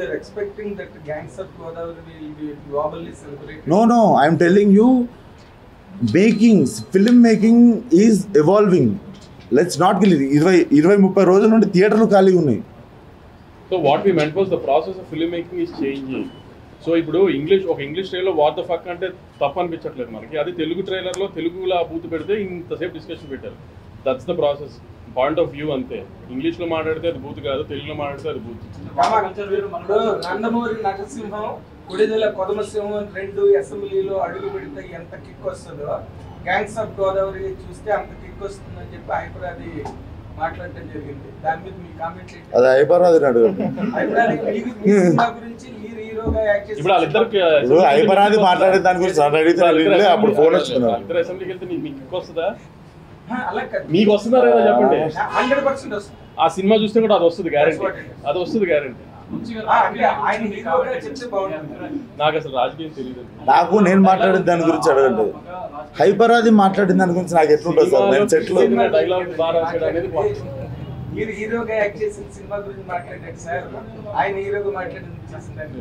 They're expecting that gangs of Godavari will be globally celebrated. No no I'm telling you making film making is evolving let's not gill ఇరవై ఇరవై ముప్పై రోజుల నుండి థియేటర్లు ఖాళీగా ఉన్నాయి so what we meant was the process of film making is changing so ఇప్పుడు ఇంగ్లీష్ ఒక English trailer what the fuck అంటే తప్పు అనిపించట్లేదు మనకి అది తెలుగు ట్రైలర్లో తెలుగులో ఆ బూత్ పెడితే ఇంతసేపు డిస్కషన్ పెట్టారు that's the process point of view అంతే ఇంగ్లీష్లో మాట్లాడితే అది బూత్ కాదు తెలుగులో మాట్లాడితే అది బూత్ ఇప్పుడు నందమూరి నరసింహం కొడిదెల కొదమసింహం రెండు అసెంబ్లీలో అడుగు పెడితే ఎంత కిక్ వస్తుందో గ్యాంగ్స్ ఆఫ్ గోదావరి చూస్తే అంత కిక్ వస్తుందని చెప్పి హైపరాది మాట్లాడటం జరిగింది దాని మీద మీ కామెంట్ ఏంటి అది అయిపోరాది అడగండి హైపరాది మీకు మీ సినిమా గురించి మీరు హీరోగా యాక్ట్ చేసి ఇప్పుడు వాళ్ళిద్దరికి ఇప్పుడు హైపరాది మాట్లాడే దాని గురించి నన్ను అడిగితే నేను వినలే, అప్పుడు ఫోన్ వచ్చింది నాకు. ఇద్దరు అసెంబ్లీకి వెళ్తే నీకు మీకు కిక్ వస్తుందా అలా కాదు మీకు వస్తుందా లేదా చెప్పండి హండ్రెడ్ పర్సెంట్ వస్తుంది ఆ సినిమా చూస్తే కూడా అది వస్తుంది గ్యారంటీ అది వస్తుంది గ్యారంటీ ఆ, అంటే ఆయన హీరోగా చెప్తే బాగుంటుంది నాకు అసలు రాజకీయం తెలియదు నాకు నేను మాట్లాడిన దాని గురించి అడగండి హైపరాది మాట్లాడిన దాని గురించి నాకు ఎట్లుంటుంది సార్ నేను చెట్లు డైలాగ్ బాగా రాశాడు అనేది point. మీరు హీరోగా యాక్ట్ చేసిన సినిమా గురించి మాట్లాడారు సార్ ఆయన హీరోగా మాట్లాడింది చేసిందండి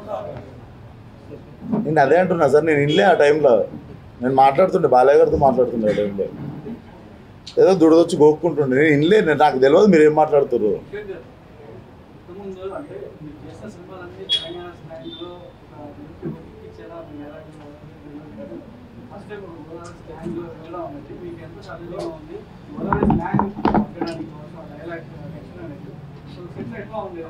నేను అదే అంటున్నా సార్ నేను ఇల్లే ఆ టైంలో నేను మాట్లాడుతుండే బాలయ్య గారితో మాట్లాడుతుండే ఆ టైంలో ఏదో దుడదొచ్చి గోక్కుంటుండే నేను ఇల్లే నేను నాకు తెలియదు మీరు ఏం మాట్లాడుతున్నారు ఇంతకుముందు అంటే మీరు చేసిన సినిమాలన్నీ తెలంగాణ స్లాంగ్లో ఇచ్చేలా ఫస్ట్ టైం గోదావరి స్లాంగ్లో ఎలా ఉంది మీకు ఎంత చదువుగా ఉంది గోదావరి స్లాంగ్ పట్టడానికి కోసం డైలాగ్ నెక్స్ట్ అనేది సో సినిమా ఎట్లా ఉంది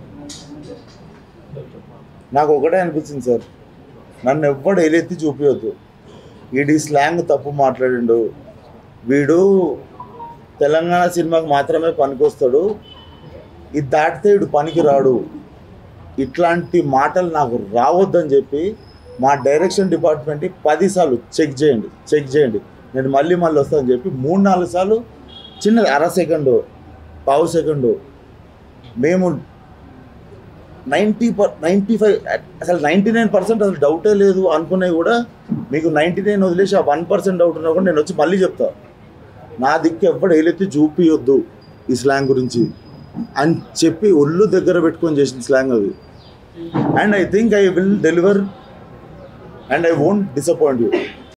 నాకు ఒకటే అనిపించింది సార్ నన్ను ఎవ్వడు ఎలెత్తి చూపించొద్దు వీడి స్లాంగ్ తప్పు మాట్లాడిండు వీడు తెలంగాణ సినిమాకి మాత్రమే పనికొస్తాడు ఇది దాటితే వీడు పనికి రాడు ఇట్లాంటి మాటలు నాకు రావద్దని చెప్పి మా డైరెక్షన్ డిపార్ట్మెంట్ని పదిసార్లు చెక్ చేయండి చెక్ చేయండి నేను మళ్ళీ మళ్ళీ వస్తానని చెప్పి మూడు నాలుగు సార్లు చిన్నది అర సెకండు పావు సెకండు మేము నైంటీ పర్ నైంటీ ఫైవ్ అసలు నైంటీ నైన్ పర్సెంట్ అసలు డౌటే లేదు అనుకునేవి కూడా మీకు నైంటీ నైన్ వదిలేసి ఆ వన్ పర్సెంట్ డౌట్ ఉన్నా కూడా నేను వచ్చి మళ్ళీ చెప్తా నా దిక్కు ఎవ్వడు ఏలెత్తి చూపియొద్దు ఈ స్లాంగ్ గురించి అని చెప్పి ఒళ్ళు దగ్గర పెట్టుకొని చేసిన స్లాంగ్ అది and I think I will deliver and I won't disappoint you